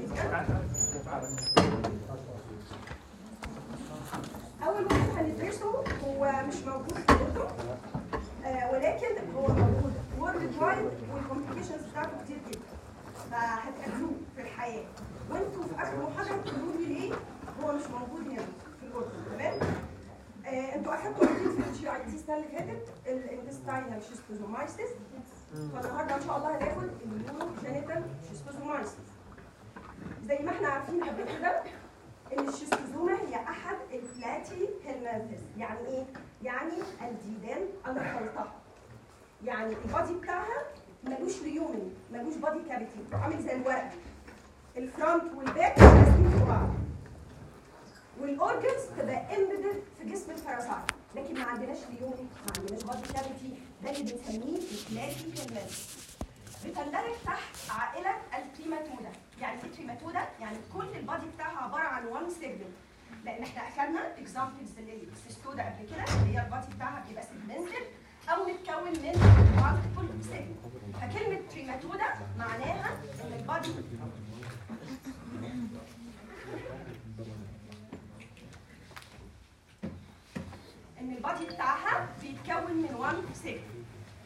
اول واحد هندرسه هو مش موجود في الكتب آه ولكن هو موجود وورلد وايد والكومبليكيشنز بتاعته كتير جدا فهتقابلوه في الحياه وانتوا في اخر محاضره تقولوا لي ليه هو مش موجود هنا في الكتب تمام آه انتوا اخدتوا اكيد في الجي اي تي السنه اللي فاتت الانتستاينال شيستوزومايسيس فالنهارده ان شاء الله هناخد النيورو جينيتال شيستوزومايسيس زي ما احنا عارفين قبل كده ان الشيستوزوما هي احد البلاتي هيلمانثس يعني ايه؟ يعني الديدان المخلطه يعني البادي بتاعها ملوش ليومن ملوش بادي كافيتي عامل زي الورق الفرونت والباك ماسكين في بعض والاورجنز تبقى امبيدد في جسم الباراسايت لكن ما عندناش ليومن ما عندناش بادي كافيتي ده اللي بنسميه البلاتي هيلمانثس بتندرج تحت عائله التريماتودا يعني ايه تريماتودا يعني كل البادي بتاعها عباره عن وان سيجمنت لان احنا اخذنا اكزامبلز للسيستودا قبل كده اللي هي البادي بتاعها بيبقى سيجمنتد او متكون من مالتيبل سيجمنت فكلمه تريماتودا معناها ان البادي ان البادي بتاعها بيتكون من وان سيجمنت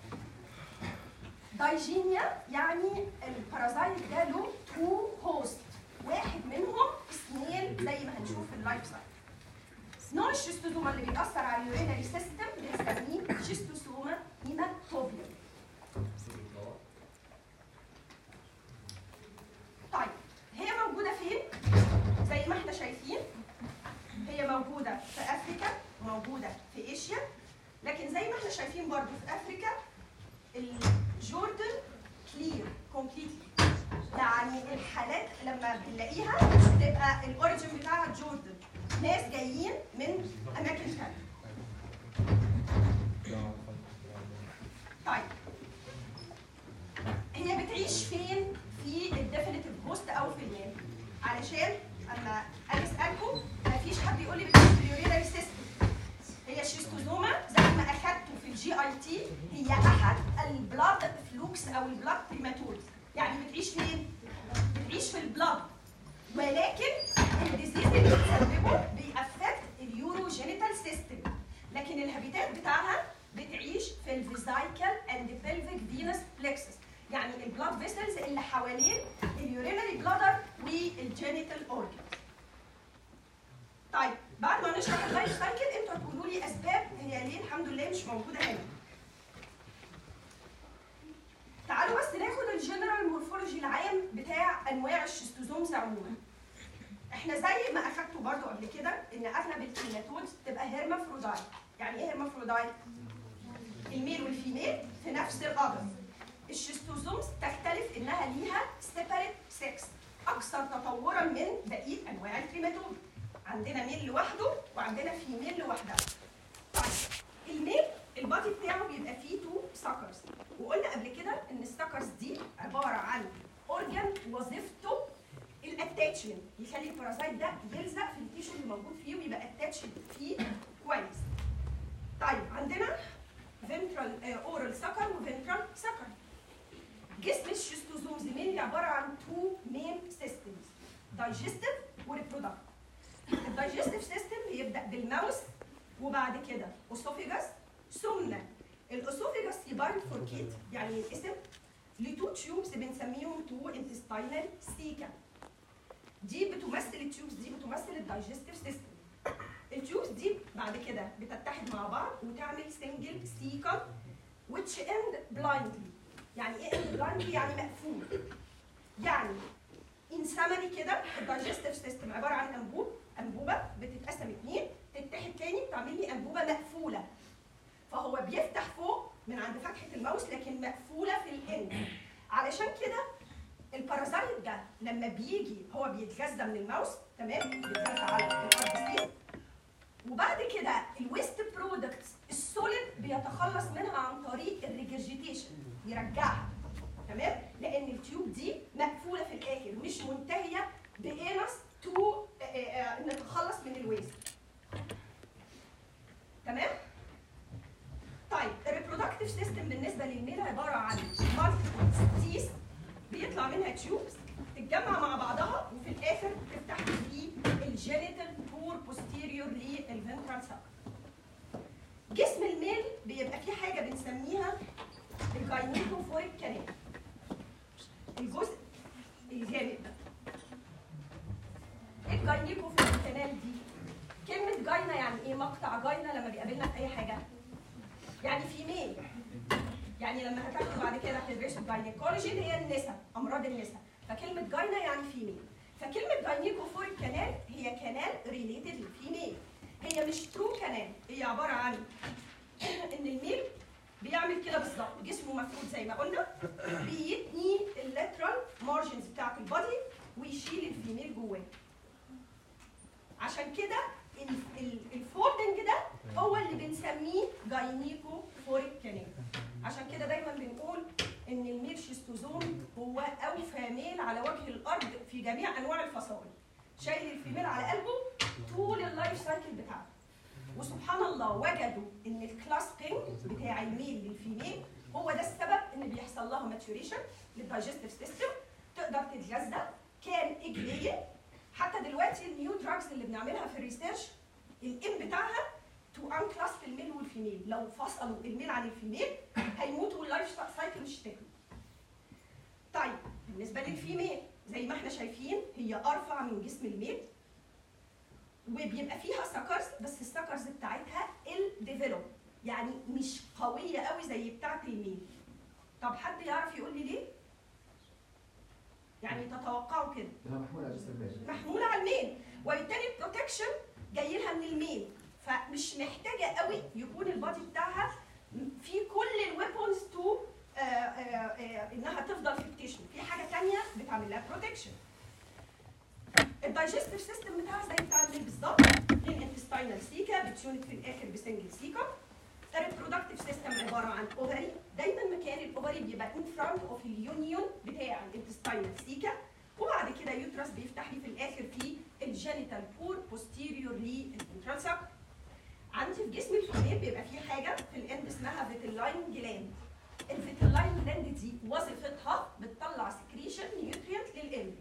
دايجينيا يعني البارازايت ده له تو هوست واحد منهم سنيل زي ما هنشوف في اللايف سايكل نوع الشيستوزوما اللي بيأثر على اليورينري سيستم بنسميه شيستوسوما هيماتوبيوم طيب هي موجودة فين؟ زي ما احنا شايفين هي موجودة في أفريكا موجودة في إيشيا لكن زي ما احنا شايفين برضو في أفريكا الجوردن كلير كومبليتلي يعني الحالات لما بنلاقيها تبقى الاوريجن بتاعها جوردن ناس جايين من اماكن ثانيه طيب هي بتعيش فين في الديفينيتيف هوست او في اليام علشان اما اجي اسالكم مفيش حد يقول لي بتعيش في اليورينري سيستم هي الشيستوزوما زي ما اخدته في الجي اي تي هي احد البلاد فلوكس او البلاد بريماتورز يعني بتعيش فين؟ بتعيش في البلاد ولكن الديزيز اللي بتسببه بيأفكت اليوروجينيتال سيستم لكن الهابيتات بتاعها بتعيش في الفيزايكال اند بيلفيك فينس بلكسس يعني البلاد فيسلز اللي حوالين اليورينري بلادر والجينيتال اورجنز طيب بعد ما نشرح اللايف سايكل انتوا هتقولوا لي اسباب هي ليه الحمد لله مش موجوده هنا تعالوا بس ناخد الجنرال مورفولوجي العام بتاع انواع الشيستوزومز عموما احنا زي ما اخدتوا برضو قبل كده ان اغلب الكيماتودز تبقى هيرمافرودايت يعني ايه هيرمافرودايت الميل والفيميل في نفس القدر الشيستوزومز تختلف انها ليها سيبريت سكس اكثر تطورا من بقيه انواع الكريماتود عندنا ميل لوحده وعندنا فيميل لوحدها طيب الميل البادي بتاعه بيبقى فيه تو سكرز وقلنا قبل كده ان السكرز دي عباره عن اورجان وظيفته الاتاتشمنت يخلي البارازايت ده يلزق في التيشو اللي موجود فيه ويبقى اتاتشد فيه كويس طيب عندنا فنترال اورال سكر وفنترال سكر جسم الشيستوزومز مين عباره عن تو مين سيستمز دايجستيف وريبرودكتيف الدايجستيف سيستم بيبدا بالماوس وبعد كده اسوفيجاس ثم الاسوفيجاس يبايفوركيت يعني الاسم لتو تيوبس بنسميهم تو انتستاينال سيكا دي بتمثل التيوبس دي بتمثل الدايجستيف سيستم التيوبس دي بعد كده بتتحد مع بعض وتعمل سنجل سيكا which end blindly يعني ايه end blindly يعني مقفول يعني ان سمري كده الدايجستيف سيستم عباره عن انبوب انبوبه بتتقسم اتنين تتحد تاني تعمل لي انبوبه مقفوله فهو بيفتح فوق من عند فتحه الماوس لكن مقفوله في الاند علشان كده البارازايت ده لما بيجي هو بيتغذى من الماوس تمام بيتغذى على الار وبعد كده الويست برودكتس السوليد بيتخلص منها عن طريق الريجرجيتيشن يرجعها تمام لان التيوب دي مقفوله في الاخر مش منتهيه بانس تو نتخلص من الويست تمام طيب الريبرودكتيف سيستم بالنسبه للميل عباره عن مالتيبل ستيس بيطلع منها تيوبس تتجمع مع بعضها الفنترال ساك جسم الميل بيبقى فيه حاجه بنسميها الجاينيكوفوريك كانال الجزء الجامد ده الجاينيكوفوريك كانال دي كلمة جاينا يعني ايه مقطع جاينا لما بيقابلنا في اي حاجة يعني في ميل يعني لما هتاخدوا بعد كده هتدرسوا الجاينيكولوجي اللي هي النساء امراض النساء فكلمة جاينا يعني في ميل فكلمة جاينيكوفوريك كانال هي كانال ريليتد للفيميل هي مش ترو كانال هي عبارة عن ان الميل بيعمل كده بالظبط جسمه مفرود زي ما قلنا بيتني اللاترال مارجنز بتاعت البادي ويشيل الفيميل جواه عشان كده ال- ال- الفولدنج ده هو اللي بنسميه جاينيكو فوريك كانال عشان كده دايما بنقول ان الميل شيستوزوم هو اوفى ميل على وجه الارض في جميع انواع الفصائل شايل الفيميل على قلبه طول اللايف سايكل بتاعته وسبحان الله وجدوا ان الكلاسبينج بتاع الميل للفيميل هو ده السبب ان بيحصل لها ماتوريشن للدايجستيف سيستم تقدر تتغذى كان اجليه حتى دلوقتي النيو دراجز اللي بنعملها في الريسيرش الام بتاعها تو انكلاس في الميل والفيميل لو فصلوا الميل عن الفيميل هيموتوا واللايف سايكل مش هتكمل طيب بالنسبه للفيميل زي ما احنا شايفين هي ارفع من جسم الميل وبيبقى فيها سكرز بس السكرز بتاعتها الديفلوب يعني مش قويه قوي زي بتاعه الميل طب حد يعرف يقول لي ليه يعني تتوقعوا كده لها محمول على جسم الميل محموله على الميل وبالتالي البروتكشن جاي لها من الميل فمش محتاجه قوي يكون البادي بتاعها في كل الويبونز تو انها تفضل في التيشن في حاجه ثانيه بتعمل لها بروتكشن الدايجستيف سيستم بتاعها زي بتاع الميل بالظبط الانتستينال سيكا بتيونت في الاخر بسنجل سيكا الريبرودكتيف سيستم عباره عن اوفري دايما مكان الاوفري بيبقى ان فرونت اوف اليونيون بتاع الانتستينال سيكا وبعد كده يوترس بيفتح لي في الاخر في الجينيتال بور بوستيريور للفنترال ساك عندي في جسم الفيميل بيبقى في حاجه في الاند اسمها فيتلاين جلاند الفيتلاين جلاند دي وظيفتها بتطلع سكريشن نيوترينت للامبريو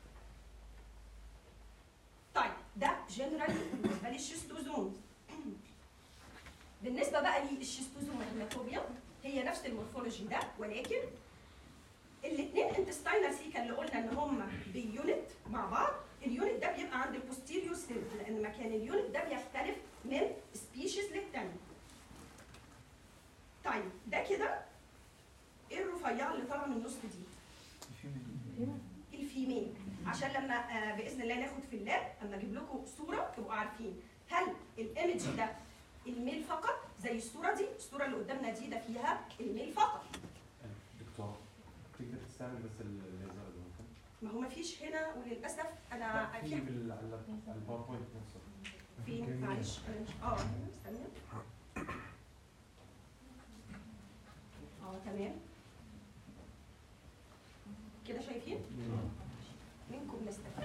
طيب ده جنرالي بالنسبه للشيستوزومز بالنسبه بقى للشيستوزوم هيماتوبيا هي نفس المورفولوجي ده ولكن الاثنين انتستينال سيكا اللي قلنا ان هم بيونت مع بعض اليونت ده بيبقى عند البوستيريور سيل لان مكان اليونت ده بيختلف من سبيشيز للتاني طيب ده كده ايه الرفيعه اللي طالعه من النص دي الفيميل عشان لما آه، باذن الله ناخد في اللاب اما اجيب لكم صوره تبقوا عارفين هل الايمج ده الميل فقط زي الصوره دي الصوره اللي قدامنا دي ده فيها الميل فقط دكتور تقدر تستعمل بس الليزر ده ممكن؟ ما هو ما فيش هنا وللاسف انا في في بال- على على الباوربوينت نفسه فين معلش انا مش اه استنى اه تمام كده شايفين منكم نستفيد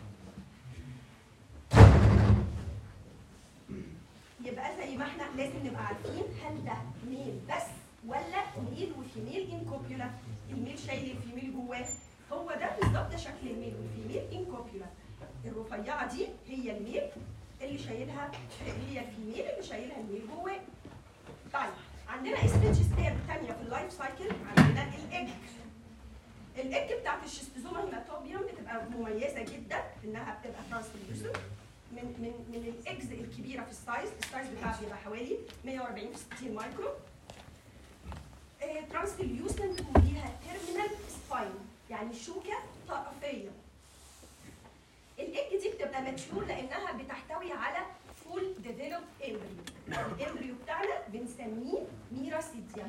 يبقى زي ما احنا لازم نبقى عارفين هل ده ميل بس ولا ميل وفيميل انكوبيولا الميل شايل الفيميل جواه هو ده بالظبط ده شكل الميل والفيميل انكوبيولا الرفيعه دي هي الميل اللي شايلها هي الفيميل اللي شايلها الميل جواه طيب عندنا ستيجز ثانيه في اللايف سايكل عندنا الايج الايج بتاعت الشيستوزوما هيماتوبيوم بتبقى مميزه جدا انها بتبقى ترانسليوسنت من من من الايجز الكبيره في السايز السايز بتاعها بيبقى حوالي 140 في 60 مايكرو ترانسليوسنت وليها تيرمينال سباين يعني شوكه طرفيه الايج دي بتبقى ماتيور لانها بتحتوي على فول ديفلوب امبريو الامبريو بتاعنا بنسميه ميراسيديوم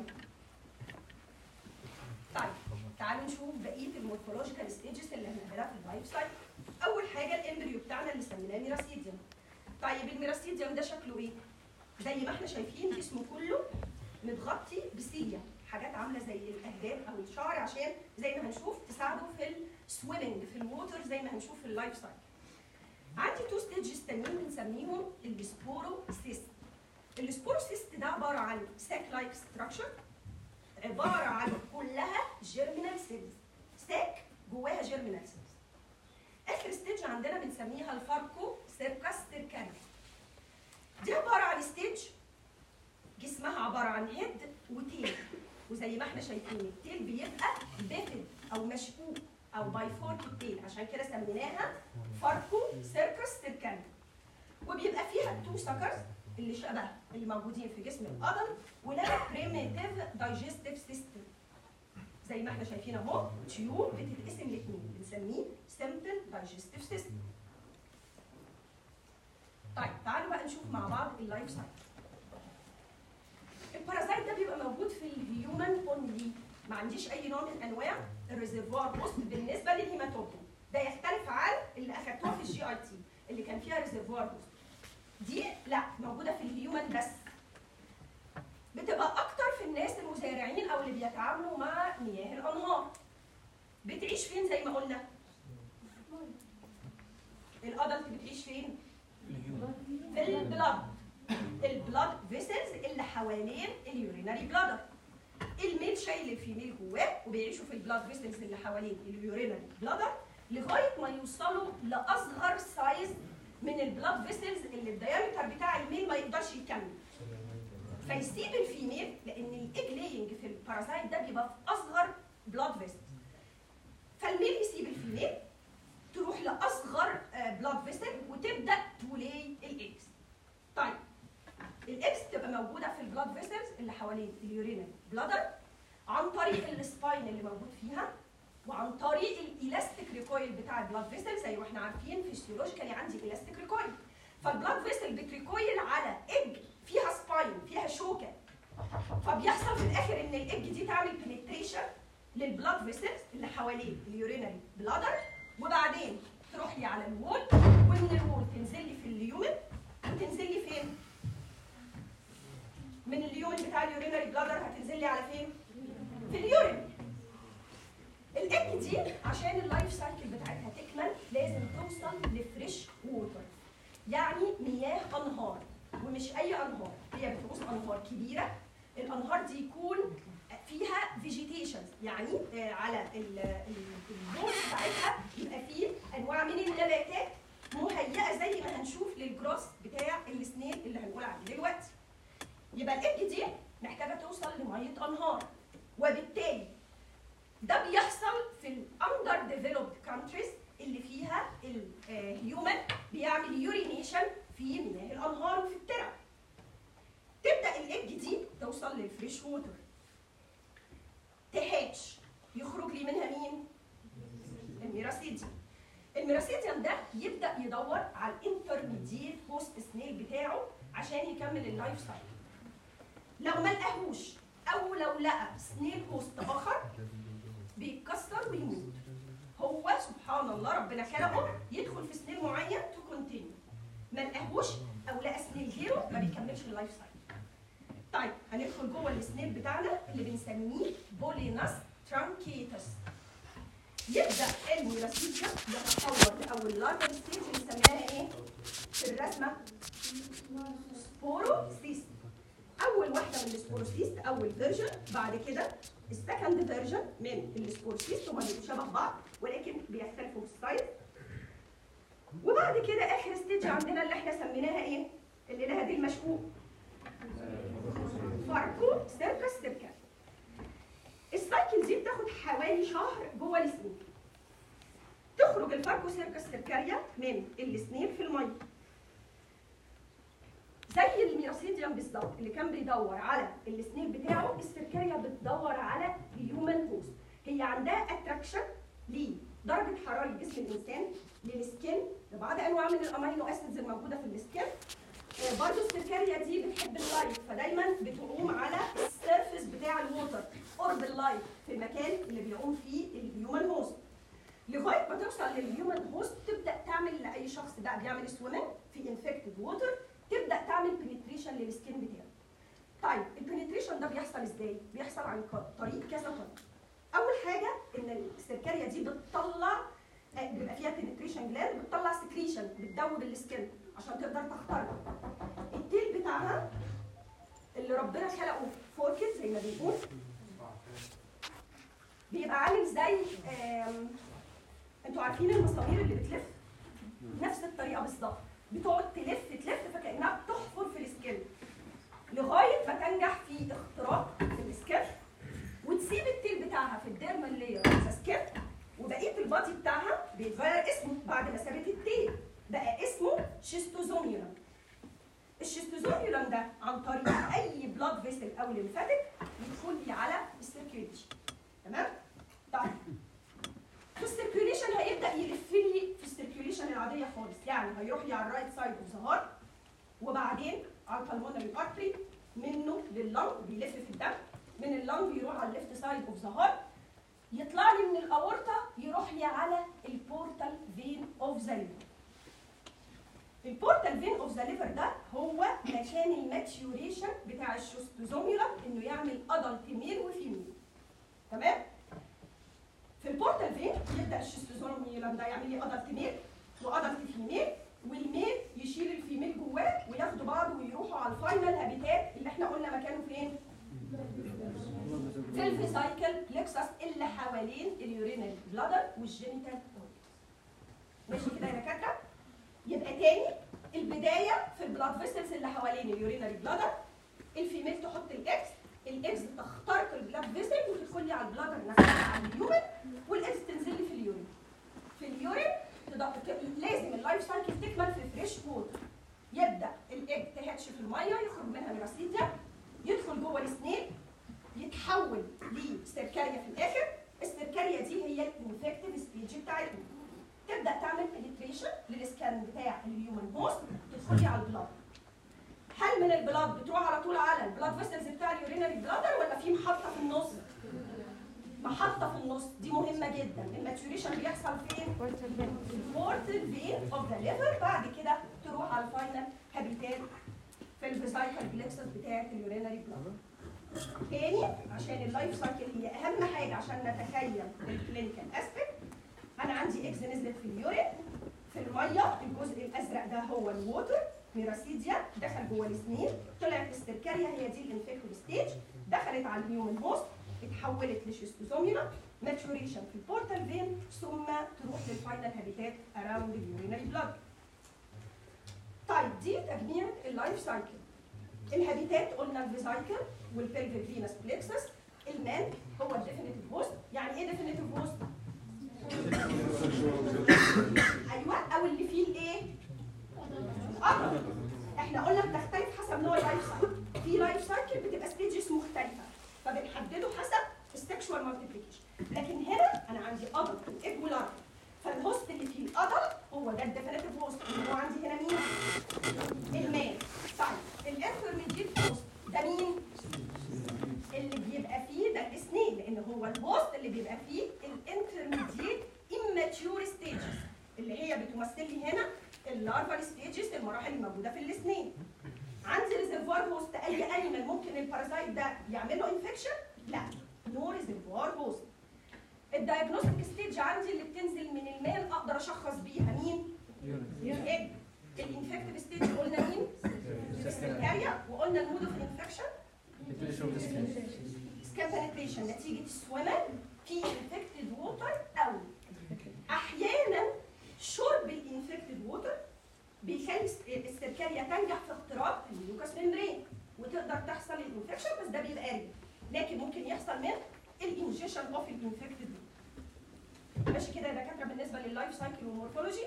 طيب تعالوا نشوف بقيه المورفولوجيكال ستيجز اللي هنعملها في اللايف سايكل اول حاجه الامبريو بتاعنا اللي سميناه ميراسيديوم طيب الميراسيديوم ده شكله ايه زي ما احنا شايفين جسمه كله متغطي بسيليا حاجات عامله زي الاهداب او الشعر عشان زي ما هنشوف تساعده في السويمنج في الووتر زي ما هنشوف في اللايف سايكل عندي تو ستيجز تانيين بنسميهم السبوروسيست السبوروسيست ده عباره عن ساك لايك ستراكشر عباره عن كلها جيرمينال سيلز ساك جواها جيرمينال سيلز اخر ستيج عندنا بنسميها الفاركو سيركاس تركاري دي عباره عن ستيج جسمها عباره عن هيد وتيل وزي ما احنا شايفين التيل بيبقى بيفد او مشقوق او باي فورك التيل عشان كده سميناها فاركو سيركس تركان وبيبقى فيها التو سكرز اللي شبه اللي موجودين في جسم القدم ولها بريميتيف دايجستيف سيستم زي ما احنا شايفين اهو تيوب بتتقسم لاثنين بنسميه سمبل دايجستيف سيستم طيب تعالوا بقى نشوف مع بعض اللايف سايكل البارازايت ده بيبقى موجود في الهيومن اونلي ما عنديش اي نوع من انواع الريزرفوار بوست بالنسبه للهيماتوبيا ده يختلف عن اللي اخدتوها في الجي اي تي اللي كان فيها ريزرفوار بوست دي لا موجوده في الهيومن بس بتبقى اكتر في الناس المزارعين او اللي بيتعاملوا مع مياه الانهار بتعيش فين زي ما قلنا الادلت بتعيش فين في البلاد البلاد فيسلز اللي حوالين اليوريناري بلادر الميل شايل الفيميل جواه وبيعيشوا في البلاد فيسلز اللي حوالين اليوريناري بلادر لغايه ما يوصلوا لاصغر سايز من البلاد فيسلز اللي الديامتر بتاع الميل ما يقدرش يكمل فيسيب الفيميل لان الايج لاينج في البارازايت ده بيبقى في اصغر بلاد فيسلز فالميل يسيب الفيميل تروح لاصغر بلاد فيسل وتبدا تولاي الاكس طيب الاكس تبقى موجوده في البلاد فيسلز اللي حوالين اليورينال بلادر عن طريق السباين اللي موجود فيها وعن طريق الالاستيك ريكويل بتاع البلاد فيسل زي ما احنا عارفين فيسيولوجيكالي عندي الاستيك ريكويل فالبلاد فيسل بتريكويل على ايج فيها سباين فيها شوكه فبيحصل في الاخر ان الايج دي تعمل بنتريشن للبلاد فيسلز اللي حوالين اليورينال بلادر وبعدين تروح لي على الوول ومن الوول تنزل لي في اليومن وتنزل لي فين؟ من اليومن بتاع اليورينري بلادر هتنزل لي على فين؟ في اليورين الاك دي عشان اللايف سايكل بتاعتها تكمل لازم توصل لفريش ووتر يعني مياه انهار ومش اي انهار هي بتغوص انهار كبيره الانهار دي يكون فيها فيجيتيشن يعني آه، على البول بتاعتها يبقى فيه انواع من النباتات مهيئه زي ما هنشوف للجروس بتاع السنين اللي هنقول عليه دلوقتي يبقى الايج دي محتاجه توصل لميه انهار وبالتالي ده بيحصل في الاندر ديفلوبد كانتريز اللي فيها الهيومن بيعمل يورينيشن في مياه الانهار وفي الترع تبدا الايج دي توصل للفريش ووتر تهاتش يخرج لي منها مين؟ الميراسيديوم الميراسيديوم ده يبدا يدور على الانترميديت هوست سنيل بتاعه عشان يكمل اللايف سايكل لو ما لقاهوش او لو لقى سنيل هوست اخر بيتكسر ويموت هو سبحان الله ربنا خلقه يدخل في سنيل معين تو كونتينيو ما لقاهوش او لقى سنيل غيره ما بيكملش اللايف سايكل طيب هندخل جوه السنيل بتاعنا اللي بنسميه بوليناس ترانكيتس يبدا الميراسيديوم يتحول لاول لارفال ستيج اللي سميناها ايه؟ في الرسمه سبوروسيست اول واحده من السبوروسيست اول فيرجن بعد كده السكند فيرجن من السبوروسيست هما بيبقوا شبه بعض ولكن بيختلفوا في السايز وبعد كده اخر ستيج عندنا اللي احنا سميناها ايه؟ اللي لها دي المشقوق فاركو سيركس سيركا السايكل دي بتاخد حوالي شهر جوه السنين تخرج الفاركو سيركس سيركاريا من السنين في الميه زي الميوسيديوم بالظبط اللي كان بيدور على السنين بتاعه السيركاريا بتدور على الهيومن هوست هي عندها اتراكشن لدرجه حراره جسم الانسان للسكين لبعض انواع من الامينو اسيدز الموجوده في السكين آه، برضو السيركاريا دي بتحب اللايت فدايما بتقوم على السيرفيس بتاع الووتر قرب اللايت في المكان اللي بيقوم فيه الهيومن هوست لغايه ما توصل للهيومن هوست تبدا تعمل لاي شخص بقى بيعمل سويمنج في انفكتد ووتر تبدا تعمل بنتريشن للسكين بتاعه طيب البنتريشن ده بيحصل ازاي بيحصل عن ك- طريق كذا طريق اول حاجه ان السيركاريا دي بتطلع آه، بيبقى فيها بنتريشن جلاند بتطلع سكريشن بتدوب السكين عشان تقدر تخترق التيل بتاعها اللي ربنا خلقه فوركت زي ما بيقول بيبقى عامل زي آم، انتوا عارفين المسامير اللي بتلف نفس الطريقه بالظبط بتقعد تلف تلف فكانها بتحفر في السكن لغايه ما تنجح في اختراق في السكن وتسيب التيل بتاعها في الديرمال لاير سكن وبقيه البادي بتاعها بيتغير اسمه بعد ما سابت التيل بقى اسمه شيستوزوميولم الشيستوزوميولم ده عن طريق اي بلاد فيسل او ليمفاتيك يدخل لي على السيركيوليشن تمام طيب في السيركيوليشن هيبدا يلف لي في السيركيوليشن العاديه خالص يعني هيروح لي على الرايت سايد اوف ذا هارت وبعدين على البلمونري ارتري منه لللنج بيلف في الدم من اللنج يروح على الليفت سايد اوف ذا هارت يطلع لي من الاورطه يروح لي على البورتال فين اوف ذا ليفر البورتال فين اوف ذا ليفر ده هو مكان الماتيوريشن بتاع الشوستوزوميولم انه يعمل ادلت ميل وفيميل تمام في البورتال فين يبدا الشيستوزوميولم ده يعمل لي ادلت ميل وادلت فيميل والميل يشيل الفيميل جواه وياخدوا بعض ويروحوا على الفاينل هابيتات اللي احنا قلنا مكانه فين؟ في الفيسايكل بلكسس اللي حوالين اليورينال بلادر والجينيتال اورجنز. ماشي كده يا دكاتره؟ يبقى تاني البدايه في البلاد فيسلز اللي حوالين اليورينال بلادر الفيميل تحط الاكس الاكس تخترق البلاد فيسل وتدخل لي على البلادر نفسها على اليورين والاكس تنزل لي في اليورين في اليورين تض- ت- لازم اللايف سايكل تكمل في فريش ووتر يبدا الايج تهاتش في الميه يخرج منها ميراسيديا يدخل جوه السنين يتحول لسيركاريا في الاخر السيركاريا دي هي الانفكتيف ستيج بتاعتنا تبدا تعمل بنتريشن للسكان بتاع الهيومن هوست تدخلي على البلاد هل من البلاد بتروح على طول على البلاد فيسلز بتاع اليورينري بلادر ولا في محطه في النص محطه في النص دي مهمه جدا الماتوريشن بيحصل فين البورتال فين اوف ذا ليفر بعد كده تروح على الفاينل هابيتات في الفيسايكل بلكسس بتاعه اليورينري بلادر تاني عشان اللايف سايكل هي اهم حاجه عشان نتخيل الكلينيكال اسبكت انا عندي اكس نزلت في اليورين في الميه الجزء الازرق ده هو الووتر ميراسيديا دخل جوه السنين طلعت السيركاريا هي دي الانفكتيف ستيج دخلت على الهيومن هوست اتحولت لشيستوزوميولا ماتوريشن في البورتال فين ثم تروح للفاينل هابيتات اراوند اليورينري بلاد طيب دي تجميع اللايف سايكل الهابيتات قلنا الفيسايكل والبلفيك فينس بلكسس المان هو الديفينيتيف هوست يعني ايه ديفينيتيف هوست ايوه او اللي فيه الايه القدر احنا قلنا بتختلف حسب نوع اللايف سايكل في لايف سايكل بتبقى ستيجز مختلفه فبنحدده حسب السكشوال مالتيبليكيشن لكن هنا انا عندي ادلت وايج ولارج فالهوست اللي فيه الادلت هو ده الديفينيتيف هوست اللي هو عندي هنا مين؟ المان طيب الانترميديت هوست ده مين؟ اللي بيبقى فيه ده الاسنين لان هو الهوست اللي بيبقى فيه الانترميديت immature stages اللي هي بتمثل لي هنا اللارفال ستيجز المراحل الموجوده في الاسنين عندي ريزرفوار هوست اي انيمال ممكن البارازايت ده يعمل له انفكشن لا نو ريزرفوار هوست الدايجنوستيك ستيج عندي اللي بتنزل من المال اقدر اشخص بيها مين؟ الايج الانفكتيف ستيج قلنا مين؟ السكاريا وقلنا المود اوف انفكشن سكان بنتريشن نتيجه السويمر في انفكتد ووتر او احيانا شرب الانفكتد ووتر بيخلي السركاريا تنجح في اختراق الميوكاس ميمبرين وتقدر تحصل الانفكشن بس ده بيبقى قليل لكن ممكن يحصل من الانجيشن اوف الانفكتد ماشي كده يا دكاتره بالنسبه لللايف سايكل والمورفولوجي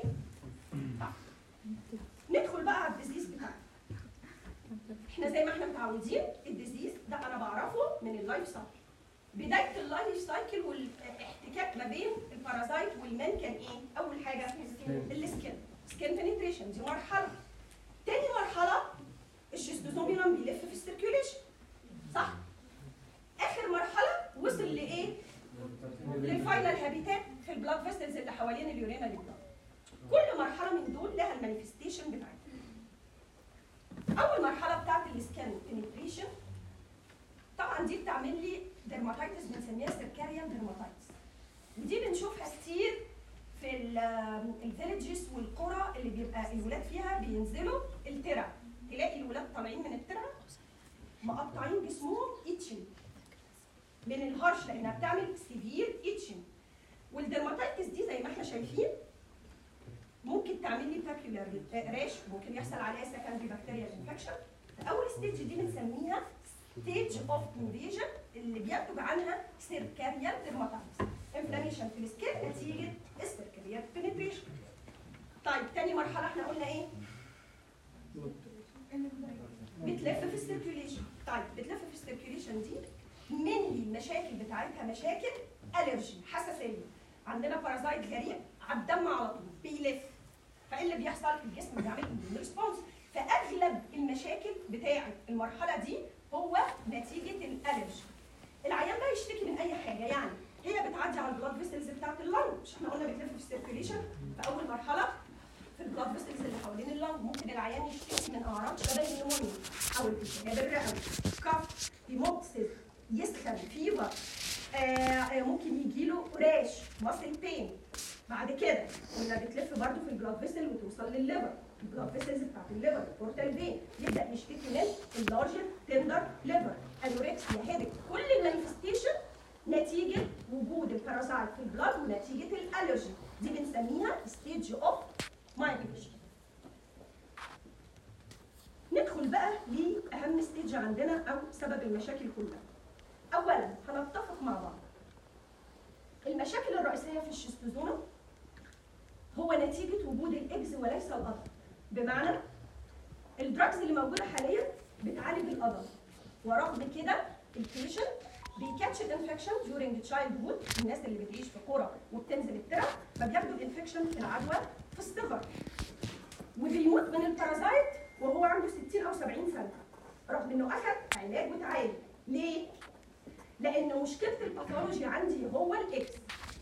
ندخل بقى على الديزيز بتاعنا احنا زي ما احنا متعودين الديزيز ده انا بعرفه من اللايف سايكل بدايه اللايف سايكل والاحتكاك ما بين البارازايت والمان كان ايه؟ اول حاجه السكين سكين بنتريشن دي مرحله تاني مرحله الشيستوزوميولم بيلف في السيركيوليشن صح؟ اخر مرحله وصل لايه؟ للفاينل هابيتات في البلاد فيسلز اللي حوالين اليورينال بلاد كل مرحله من دول لها المانيفستيشن بتاعتها اول مرحله بتاعت السكان بنتريشن طبعا دي بتعمل لي ديرماتايتس بنسميها سيركاريان ديرماتايتس ودي بنشوفها كتير في الفيلجز والقرى اللي بيبقى الولاد فيها بينزلوا الترع تلاقي الولاد طالعين من الترع مقطعين جسمهم ايتشن من الهرش لانها بتعمل سيفير ايتشن والديرماتايتس دي زي ما احنا شايفين ممكن تعمل لي باكيولار ريش ممكن يحصل عليها سكندري بكتيريال انفكشن اول ستيج دي بنسميها ستيج اوف انفيجن اللي بينتج عنها سيركاريال ديرماتايتس انفلاميشن في السكين نتيجه السيركاريال بنتريشن طيب تاني مرحله احنا قلنا ايه؟ بتلف في السيركيوليشن طيب بتلف في السيركيوليشن دي منهي المشاكل بتاعتها مشاكل الرجي حساسيه عندنا بارازايت غريب على الدم على طول بيلف فايه اللي بيحصل الجسم بيعمل ريسبونس فاغلب المشاكل بتاعه المرحله دي هو نتيجه الالرجي العيان ده يشتكي من اي حاجه يعني هي بتعدي على البلاد فيسلز بتاعت اللنج مش احنا قلنا بتلف في السيركيوليشن في اول مرحله في البلاد فيسلز اللي حوالين اللنج ممكن العيان يشتكي من اعراض شبه النمونيا او الالتهاب الرئوي كف هيموبسيس يسخن فيفر آه آه، ممكن يجي له راش ماسل بين بعد كده قلنا بتلف برضه في البلاد فيسل وتوصل للليفر البلاد فيسلز بتاعت الليفر البورتال فين يبدا يشتكي من اللارجر تندر ليفر انوركسيا هيدك كل المانيفستيشن نتيجه وجود البارازايت في البلاد ونتيجه الالرجي دي بنسميها ستيج اوف مايجريشن ندخل بقى لاهم ستيج عندنا او سبب المشاكل كلها اولا هنتفق مع بعض المشاكل الرئيسيه في الشيستوزوما هو نتيجه وجود الاكز وليس القدر بمعنى الدراجز اللي موجوده حاليا بتعالج القدر ورغم كده البيشنت بيكاتش الانفكشن during تشايلد هود الناس اللي بتعيش في قرى وبتنزل الترع فبياخدوا الانفكشن العدوى في الصغر وبيموت من البارازايت وهو عنده 60 او 70 سنه رغم انه اخذ علاج وتعالج ليه؟ لان مشكله الباثولوجي عندي هو الاكس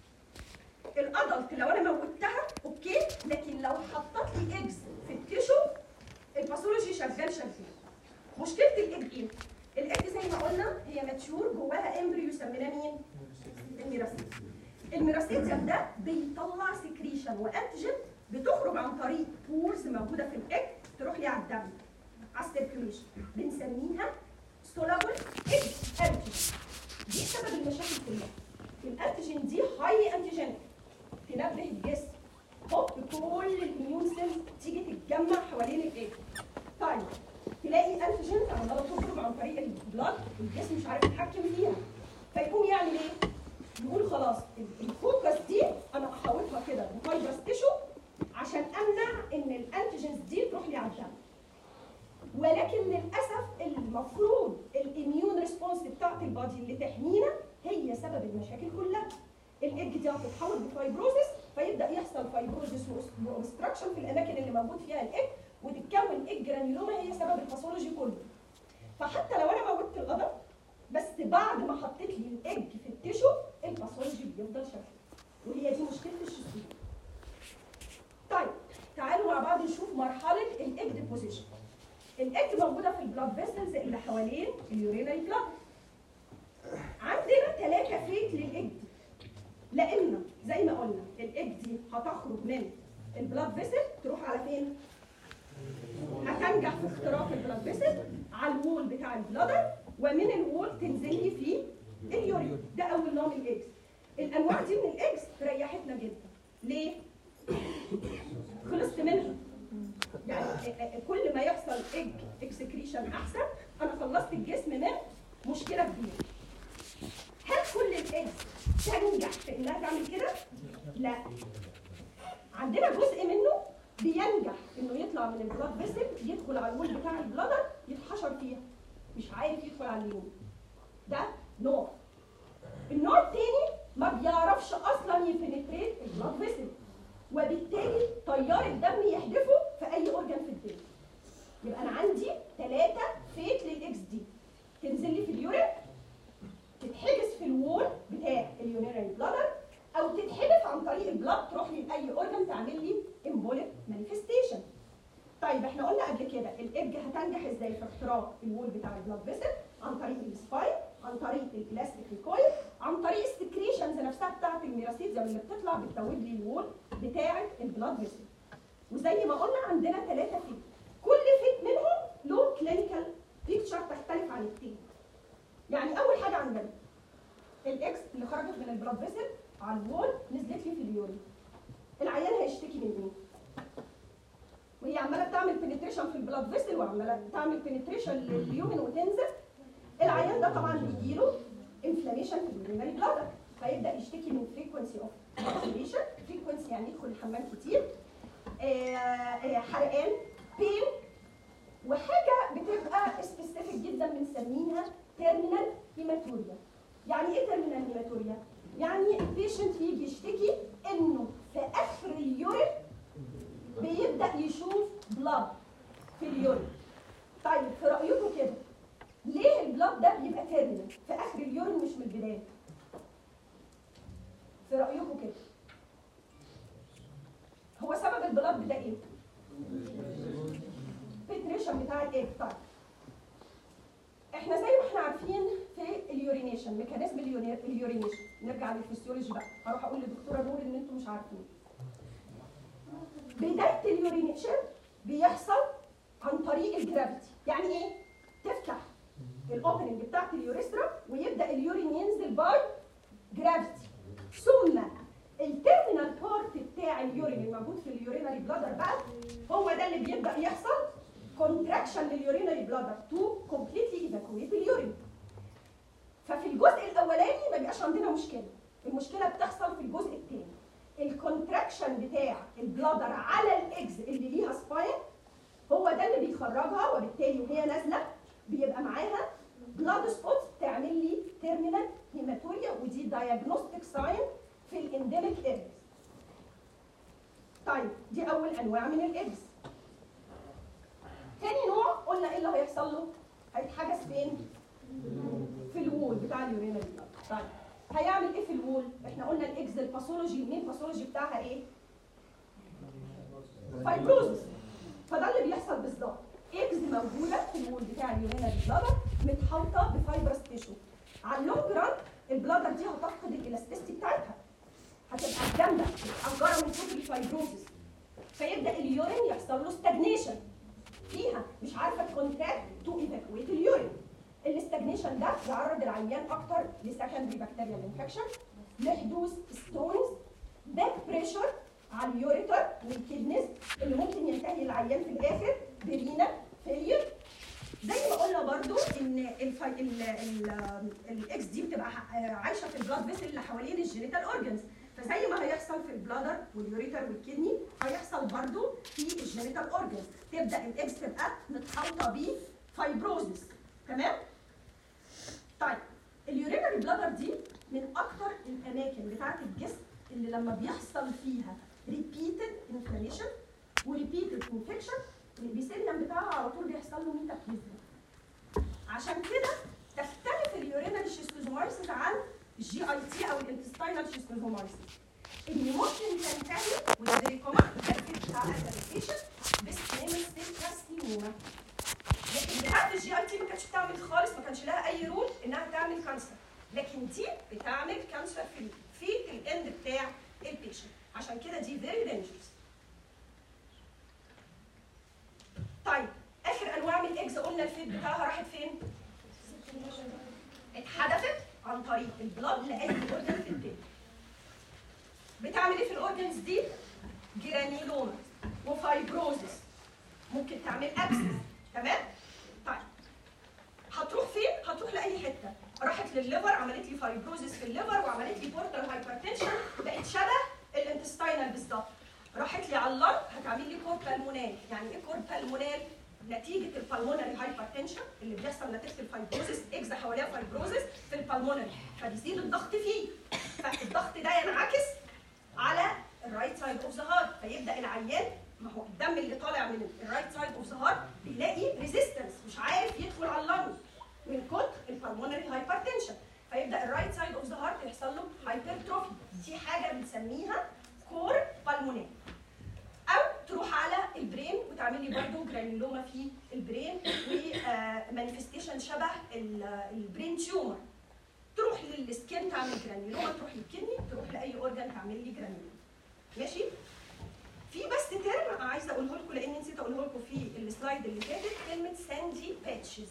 الادلت لو انا موتها اوكي لكن لو حطيت لي اكس في التيشو الباثولوجي شغال شغال مشكله الايج ايه؟ الايج زي ما قلنا هي ماتشور جواها امبريو سميناه مين؟ الميراسيت الميراسيتيوم ده بيطلع سكريشن وانتيجين بتخرج عن طريق بورز موجوده في الايج تروح لي على الدم على السيركيوليشن بنسميها سولابل ايج انتيجين دي سبب المشاكل كلها الانتيجين دي هاي انتيجين تنبه الجسم هوب كل الاميون سيلز تيجي تتجمع حوالين الايج طيب تلاقي انتيجين عماله تخرج عن طريق البلاد الجسم مش عارف يتحكم فيها فيقوم يعمل ايه؟ يقول خلاص الفوكس دي انا احاوطها كده بفايبرس تيشو عشان امنع ان الانتيجينز دي تروح لي على الدم ولكن للاسف المفروض الاميون ريسبونس بتاعت البادي اللي تحمينا هي سبب المشاكل كلها الايج دي هتتحول بفايبروزس فيبدا يحصل فايبروزس واوبستراكشن في الاماكن اللي موجود فيها الايج وتتكون ايج جرانيولوما هي سبب الباثولوجي كله فحتى لو انا موتت القدر بس بعد ما حطيت لي الايج في التيشو الباثولوجي بيفضل شغال وهي دي مشكله الشيستوما طيب تعالوا مع بعض نشوف مرحله الايج ديبوزيشن الايج موجوده في البلاد فيسلز اللي حوالين اليورينري بلاد عندنا ثلاثه فيت للايج دي لان زي ما قلنا الايج دي هتخرج من البلاد فيسل تروح على فين؟ هتنجح في اختراق البلاد فيسل على الوول بتاع البلادر ومن الوول تنزل لي في اليورين ده اول نوع من الاكس الانواع دي من الاكس ريحتنا جدا ليه؟ خلصت منها يعني كل ما يحصل ايج اكسكريشن احسن انا خلصت الجسم من مشكله كبيره هل كل الايجز تنجح في انها تعمل كده؟ لا عندنا جزء منه بينجح انه يطلع من البلاد فيسل يدخل على الوول بتاع البلادر يتحشر فيها مش عارف يدخل على اليوم ده نوع النوع الثاني ما بيعرفش اصلا يفنتريت البلاد فيسل وبالتالي تيار الدم يحدفه في اي اورجان في الدنيا يبقى انا عندي ثلاثه فيت للاكس دي تنزل لي في اليورين تتحبس في الوول بتاع اليورينري بلادر او تتحدف عن طريق البلاد تروح لي لاي اورجان تعمل لي امبوليك مانيفستيشن طيب احنا قلنا قبل كده الايج هتنجح ازاي في اختراق الوول بتاع البلاد فيسل عن طريق السباين عن طريق الالاستيك ريكويل عن طريق السكريشنز نفسها بتاعه الميراسيتيا اللي بتطلع بتزود لي الوول بتاعه البلاد فيسل وزي ما قلنا عندنا ثلاثه فيت كل فيت منهم له كلينيكال بيكتشر تختلف عن التاني يعني اول حاجه عندنا الاكس اللي خرجت من البلاد فيسل على الوول نزلت لي في اليورين العيان هيشتكي من ايه؟ انفلاميشن في البلاد فيسل وعماله تعمل بنتريشن لليومن وتنزل العيان ده طبعا بيجيله انفلاميشن في اليورينري بلادر فيبدا يشتكي من فريكونسي اوف انفلاميشن فريكونسي يعني يدخل الحمام كتير آه، آه، حرقان بين وحاجه بتبقى سبيسيفيك جدا بنسميها تيرمينال هيماتوريا يعني ايه تيرمينال هيماتوريا يعني البيشنت يجي يشتكي انه في اخر اليورين بيبدا يشوف بلاد في اليورين طيب في رايكم كده ليه البلاد ده بيبقى تيرمينال في اخر اليورين مش من البدايه في رايكم كده هو سبب البلاد ده ايه الفلتريشن بتاع الايه طيب احنا زي ما احنا عارفين في اليورينيشن ميكانيزم اليوري- اليورينيشن نرجع للفسيولوجي بقى هروح اقول لدكتوره نور ان انتم مش عارفين بدايه اليورينيشن بيحصل عن طريق الجرافيتي يعني ايه تفتح الاوبننج بتاعت اليوريسترا ويبدا اليورين ينزل باي جرافيتي ثم التيرمينال بارت بتاع اليورين الموجود في اليورينري بلادر بقى هو ده اللي بيبدا يحصل كونتراكشن لليورينري بلادر تو كومبليتلي ايفاكويت اليورين ففي الجزء الاولاني ما بيبقاش عندنا مشكله المشكله بتحصل في الجزء الثاني الكونتراكشن بتاع البلادر على الاكز اللي ليها سباين هو ده اللي بيخرجها وبالتالي وهي نازله بيبقى معاها بلاد سبوتس تعمل لي تيرمينال هيماتوريا ودي دايجنوستيك ساين في الانديميك ايرز طيب دي اول انواع من الايدز تاني نوع قلنا ايه اللي هيحصل له هيتحجز فين في الوول بتاع اليورينال بلاد طيب هيعمل ايه في الوول احنا قلنا الاكز الباثولوجي المين باثولوجي بتاعها ايه فايبروزس فده اللي بيحصل بالظبط اكز موجوده في الوول بتاع اليورينال بلادر متحوطه بفايبرس تيشو على اللونج ران البلادر دي هتفقد الالاستيستي بتاعتها هتبقى جامده متحجره من كتر الفايبروزس فيبدا اليورين يحصل له ستاجنيشن فيها مش عارفه تكونتاكت تو ايفاكويت اليورين الاستاجنيشن ده يعرض العيان اكتر لسكندري بكتيريال انفكشن لحدوث ستونز باك بريشر على اليوريتر والكدنس اللي ممكن ينتهي العيان في الاخر برينا فيلير زي ما قلنا برضو ان الفي... ال... ال... الاكس دي بتبقى ح- عايشه في البلاد فيسل اللي حوالين الجينيتال اورجنز فزي ما هيحصل في البلادر واليوريتر والكدني هيحصل برضو في الجينيتال اورجنز تبدا الاكس تبقى متحوطه بفايبروزس تمام طيب اليورينري بلادر دي من اكتر الاماكن بتاعه الجسم اللي لما بيحصل فيها ريبيتد انفلاميشن وريبيتد انفكشن البيسيليوم بتاعها على طول بيحصل له ميتابليزم عشان كده تختلف اليورينري شيستوزومايسيس عن الجي اي تي او الانتستينال شيستوزومايسيس ان ممكن تنتهي والريكومند التركيز بتاع الادابتيشن بسكيمال سيل كارسينوما لكن بتاعت الجي اي تي ما كانتش بتعمل خالص ما كانش لها اي رول انها تعمل كانسر لكن دي بتعمل كانسر في ال- في الاند بتاع البيشنت عشان كده دي فيري دينجرس طيب اخر انواع من الاكز قلنا الفيت بتاعها راحت فين؟ اتحدفت عن طريق البلاد لاي اورجن في البيت بتعمل ايه في الاورجنز دي؟ جرانيلوما وفايبروزس ممكن تعمل ابسس تمام؟ طيب هتروح فين؟ هتروح لاي حته راحت للليفر عملت لي فايبروزس في الليفر وعملت لي بورتال هايبرتنشن بقت شبه الانتستينال بالظبط راحت لي على اللنج هتعمل لي كور بالمونال يعني ايه كور بالمونال نتيجه البلمونري هايبرتنشن اللي بيحصل نتيجه الفايبروزس اكزا حواليها فايبروزس في البلمونري فبيزيد الضغط فيه فالضغط ده ينعكس على الرايت سايد اوف ذا هارت فيبدا العيان ما هو الدم اللي طالع من الرايت سايد اوف ذا هارت بيلاقي ريزيستنس مش عارف يدخل على اللنج من كتر البلمونري هايبرتنشن فيبدا الرايت سايد اوف ذا هارت يحصل له هايبرتروفي دي حاجه بنسميها كور بالمونري او تروح على البرين وتعمل لي برضه جرانيلوما في البرين ومانيفستيشن شبه ال- البرين تيومر تروح للسكين تعمل جرانيلوما تروح للكدني تروح لاي اورجان تعمل لي جرانيلوما ماشي في بس ترم عايزه اقوله لكم لاني نسيت اقوله لكم في السلايد اللي فاتت كلمه ساندي باتشز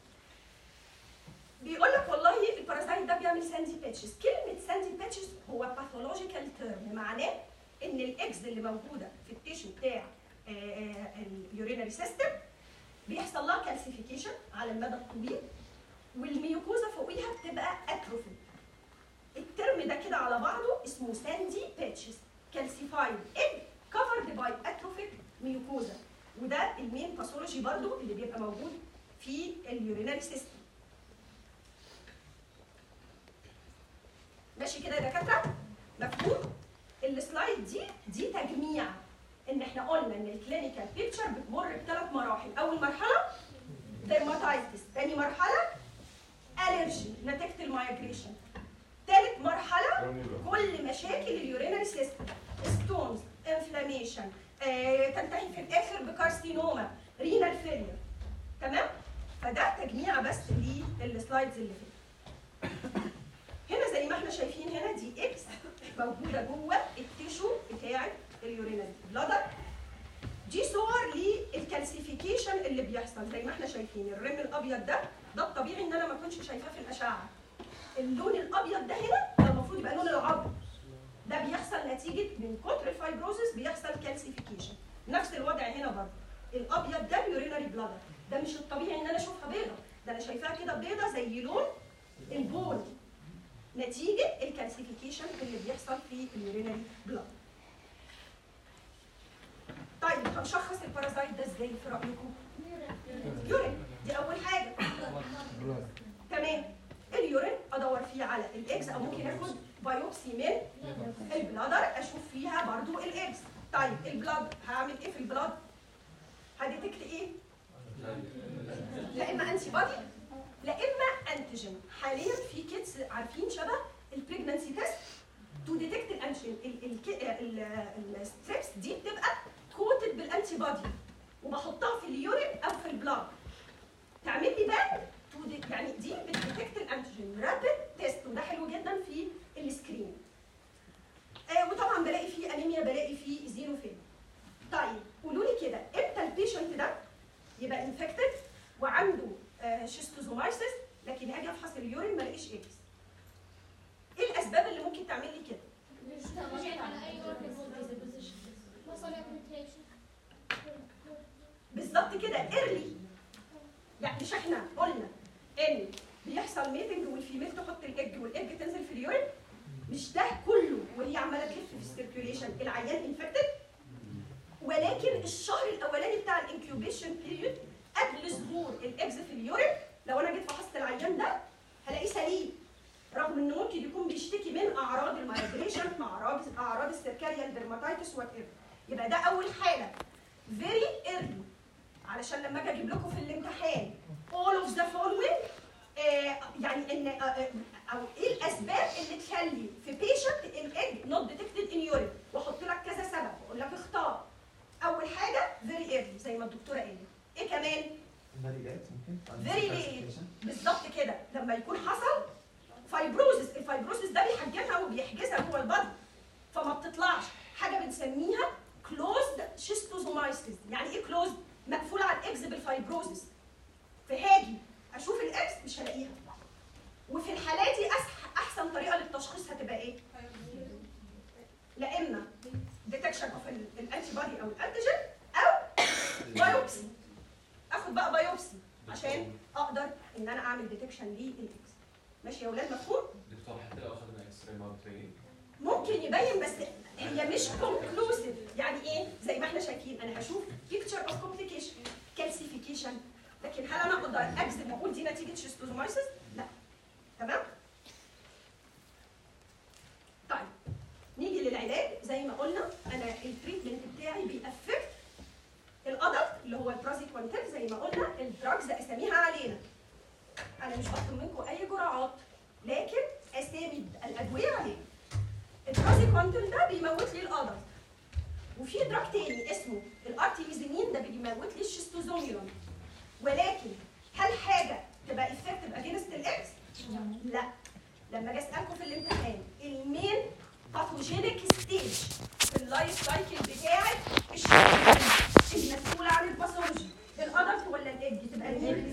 بيقول لك والله البارازايت ده بيعمل ساندي باتشز كلمه ساندي باتشز هو باثولوجيكال تيرم معناه ان الاكس اللي موجوده في التيشو بتاع اليورينري سيستم بيحصل لها كالسيفيكيشن على المدى الطويل والميوكوزا فوقيها بتبقى اتروفي الترم ده كده على بعضه اسمه ساندي باتشز كالسيفايد ايج كفرد باي اتروفيك ميوكوزا وده المين باثولوجي برضو اللي بيبقى موجود في اليورينري سيستم ماشي كده يا دكاتره مفهوم السلايد دي دي تجميع ان احنا قلنا ان الكلينيكال بيكتشر بتمر بثلاث مراحل اول مرحله ديرماتايتس ثاني مرحله الرجي نتيجه المايجريشن ثالث مرحله كل مشاكل اليورينري سيستم ستونز انفلاميشن تنتهي في الاخر بكارسينوما رينال فيلير تمام فده تجميع بس للسلايدز اللي فاتت هنا زي ما احنا شايفين هنا دي اكس موجوده جوه التيشو بتاع اليورينري بلادر دي صور للكالسيفيكيشن اللي بيحصل زي ما احنا شايفين الرم الابيض ده ده الطبيعي ان انا ما كنتش شايفاه في الاشعه اللون الابيض ده هنا ده المفروض يبقى لون العظم ده بيحصل نتيجه من كتر الفايبروزس بيحصل كالسيفيكيشن نفس الوضع هنا برضه الابيض ده اليورينري بلادر ده مش الطبيعي ان انا اشوفها بيضه ده انا شايفاها كده بيضه زي لون البول نتيجه الكالسيفيكيشن اللي بيحصل في اليورينري بلاد طيب هنشخص البارازايت ده ازاي في رايكم يورين دي اول حاجه تمام اليورين ادور فيه على الاكس او ممكن اخد بايوبسي من البلادر اشوف فيها برضو الاكس طيب البلاد هعمل ايه في البلاد هديتكت ايه لا اما انتي بادي لا اما انتيجين حاليا في كيتس عارفين شبه البريجنانسي تيست تو ديتكت الانتيجين الستريبس دي بتبقى كوتد بالانتي بادي وبحطها في اليورين او في البلاد تعمل لي بان تو دي يعني دي بتديتكت الانتيجين رابيد تيست وده حلو جدا في السكرين آه وطبعا بلاقي فيه انيميا بلاقي فيه زينوفيل طيب قولوا لي كده امتى البيشنت ده يبقى انفكتد وعنده آه شيستوزومايسيس لكن هاجي افحص اليورين ما الاقيش اكس ايه الاسباب اللي ممكن تعمل لي كده بالظبط كده ايرلي يعني مش احنا قلنا ان بيحصل ميتنج والفيميل تحط الايج والايج تنزل في اليورين مش ده كله وهي عماله تلف في السيركيوليشن العيان انفكتد ولكن الشهر الاولاني بتاع الانكيوبيشن بيريود قبل ظهور الاكز في اليورين لو انا جيت فحصت العيان ده هلاقيه سليم رغم انه ممكن يكون بيشتكي من اعراض المايجريشن مع اعراض اعراض السيركاريال ديرماتيتس وات ايفر يبقى ده اول حاله فيري ايرلي علشان لما اجي اجيب لكم في الامتحان all of the following آه يعني ان آه آه او ايه الاسباب اللي تخلي في بيشنت الايج نوت ديتكتد ان يورين واحط لك كذا سبب واقول لك اختار اول حاجه فيري ايرلي زي ما الدكتوره قالت ايه كمان فيري ليت ممكن فيري ليت بالظبط كده لما يكون حصل فايبروزس الفايبروزس ده بيحجمها وبيحجزها جوه البطن فما بتطلعش حاجه بنسميها كلوزد شيستوزومايسيس يعني ايه كلوزد مقفول على الاكس بالفايبروزس فهاجي اشوف الاكس مش هلاقيها وفي الحالات دي أسح- احسن طريقه للتشخيص هتبقى ايه لا اما ديتكشن اوف الانتي بودي او الانتيجين او بايوبسي اخد بقى بايوبسي عشان اقدر ان انا اعمل ديتكشن للاكس ماشي يا اولاد مفهوم دكتور حتى لو اخذنا اكس راي ما بتبين ممكن يبين بس هي مش كونكلوسيف يعني ايه زي ما احنا شايفين انا هشوف بيكتشر اوف كومبليكيشن كالسيفيكيشن لكن هل انا اقدر اجزم واقول دي نتيجه شيستوزومايسيس لا تمام طيب نيجي للعلاج زي ما قلنا انا التريتمنت بتاعي بيأفكت الادلت اللي هو البرازيكوانتين زي ما قلنا الدراجز اساميها علينا انا مش بطلب منكم اي جرعات لكن اسامي الادويه علينا البرازيكوانتين ده بيموت لي الادلت وفي دراج تاني اسمه الارتيميزينين ده بيموت لي الشيستوزوميون ولكن هل حاجه تبقى افكتيف اجينست الاكس؟ لا لما اجي اسالكم في الامتحان المين باثوجينيك ستيج في اللايف سايكل بتاعك الشخص المسؤول عن الباثولوجي الادلت ولا الايج تبقى مين؟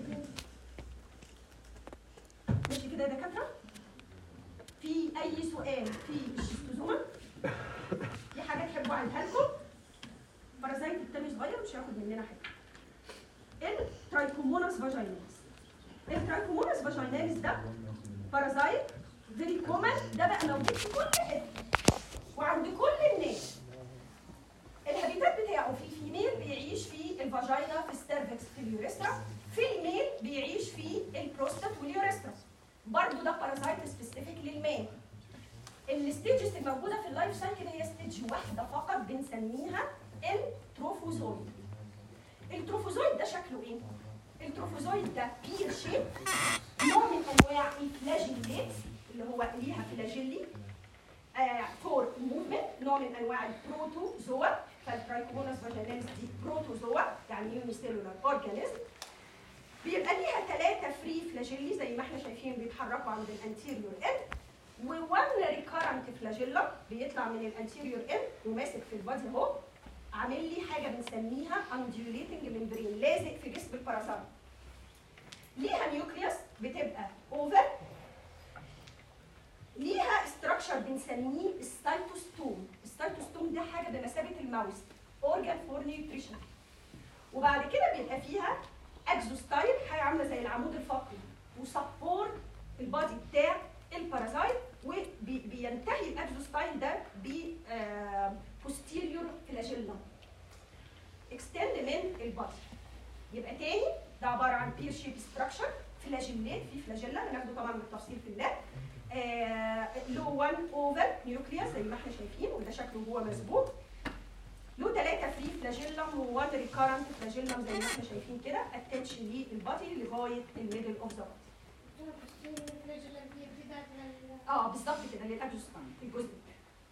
ماشي كده يا دكاتره؟ في اي سؤال في الشيستوزوما؟ في حاجه تحبوا اعيدها لكم؟ بارازايت التاني صغير مش هياخد مننا حاجه الترايكوموناس فاجيناليس الترايكوموناس فاجيناليس ده بارازايت فيري كومن ده بقى موجود في كل حته وعند كل الناس الهابيتات بتاعه في الفيميل بيعيش في الفاجينا في السيرفكس في اليوريسترا في الميل بيعيش في البروستات واليوريسترا برضه ده بارازايت سبيسيفيك للمان الستيجز الموجوده في اللايف سايكل هي ستيج واحده فقط بنسميها التروفوزويد التروفوزويد ده شكله ايه؟ التروفوزويد ده بير شيب نوع من انواع الفلاجيليت اللي هو ليها فلاجيلي فور موفمنت نوع من انواع البروتوزوا فالترايكوموناس فاجيناليس دي بروتوزوا يعني يونيسيلولار اورجانيزم بيبقى ليها ثلاثة فري فلاجيلي زي ما احنا شايفين بيتحركوا عند الانتيريور اند وون ريكارنت فلاجيلا بيطلع من الانتيريور اند وماسك في البادي اهو عامل لي حاجه بنسميها انديوليتنج ممبرين لازق في جسم البارازايت ليها نيوكليوس بتبقى اوفر ليها استراكشر بنسميه السايتوستوم السايتوستوم ده حاجه بمثابه الماوس اورجان فور نيوتريشن وبعد كده بيبقى فيها اكزوستايل حاجه عامله زي العمود الفقري وسبورت البادي بتاع البارازايت وبينتهي الاكزوستايل ده ب بوستيريور فلاجيلم اكستند من البادي يبقى تاني ده عباره عن بير شيب ستراكشر فلاجيلات في فلاجيلا هناخده طبعا بالتفصيل في اللاب آه له 1 اوفر نيوكليوس زي ما احنا شايفين وده شكله هو مسبوق له ثلاثة فري فلاجيلم و1 ريكارنت فلاجيلم زي ما احنا شايفين كده اتنشن للبادي لغايه الميدل اوف ذا بادي اه بالظبط كده للاكزوستاين الجزء ده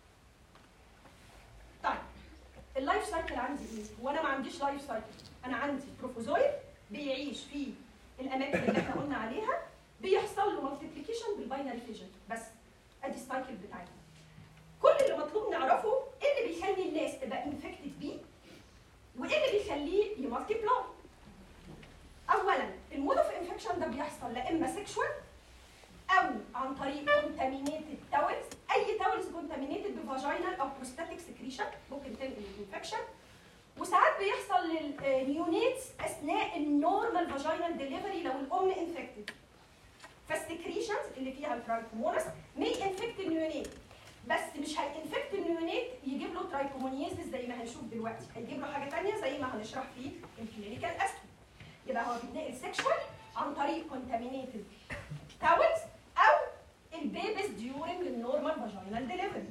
طيب اللايف سايكل عندي ايه؟ وانا ما عنديش لايف سايكل انا عندي بروفوزويد بيعيش في الاماكن اللي احنا قلنا عليها بيحصل له مالتيبليكيشن بالباينري فيجن بس ادي السايكل بتاعتنا كل اللي مطلوب نعرفه ايه اللي بيخلي الناس تبقى انفكتد بيه وايه اللي بيخليه يمالتيبلاي اولا المود اوف انفكشن ده بيحصل لا اما سيكشوال او عن طريق كونتامينيتد تاولز اي تاولز كونتامينيتد بفاجينال او بروستاتيك سكريشن ممكن تنقل الانفكشن وساعات بيحصل للنيونيتس اثناء النورمال فاجينال ديليفري لو الام انفكتد فالسكريشنز اللي فيها الترايكومونس مي انفكت النيونيت بس مش هينفكت النيونيت يجيب له ترايكومونيزيس زي ما هنشوف دلوقتي هيجيب له حاجه ثانيه زي ما هنشرح في الكلينيكال اسيد يبقى هو بيتنقل سيكشوال عن طريق كونتامينيتد تاولز او البيبيز ديورنج النورمال فاجينال ديليفري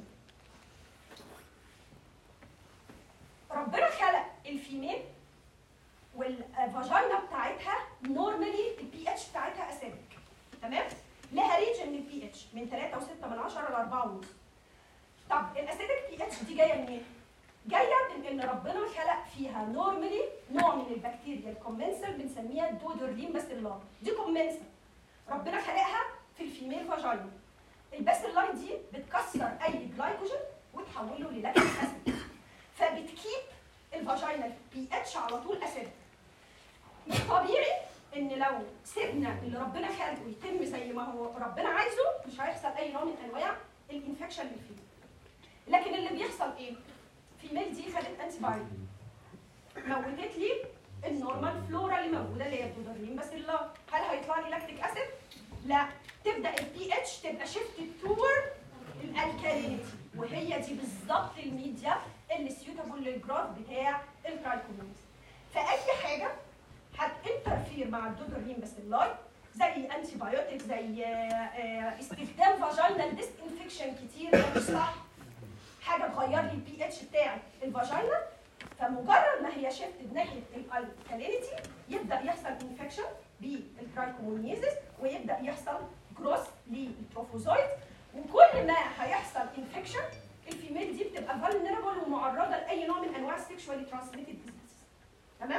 ربنا خلق الفيميل والفاجينا بتاعتها نورمالي البي اتش بتاعتها اسيدك تمام لها رينج من البي اتش من 3.6 من 10 ل 4 ونص طب الاسيدك بي اتش دي جايه منين؟ جايه من ان ربنا خلق فيها نورمالي نوع من البكتيريا الكومنسل بنسميها الدودورلين باسيلاي دي كومنسل ربنا خلقها في الفيميل فاجينا الباسيلاي دي بتكسر اي جلايكوجين وتحوله للاكتيك اسيد فبتكيب الفاجينا بي اتش على طول اسيد مش طبيعي ان لو سيبنا اللي ربنا خلقه يتم زي ما هو ربنا عايزه مش هيحصل اي نوع من انواع الانفكشن للفيميل لكن اللي بيحصل ايه؟ الفيميل دي خدت انتي بايوتيك موتت لي النورمال فلورا اللي موجوده اللي هي الدودرلين بس لا هل هيطلع لي لاكتيك اسيد؟ لا تبدا البي اتش تبقى شيفتد تور الالكالينيتي وهي دي بالظبط الميديا اللي سيوتابل للجراف بتاع الترايكومونز فاي حاجه هتنترفير مع الدودرلين باسيلاي زي انتي بايوتيك زي آه، استخدام فاجينال ديس انفكشن كتير ده مش صح حاجه تغير لي البي اتش بتاع الفاجينا فمجرد ما هي شيفت ناحيه الالكالينيتي يبدا يحصل انفكشن بالترايكومونيزيس ويبدا يحصل جروس للتروفوزويد وكل ما هيحصل انفكشن الفيميل دي بتبقى فولنربل ومعرضه لاي نوع من انواع السكشوالي ترانسميتد ديزيز تمام؟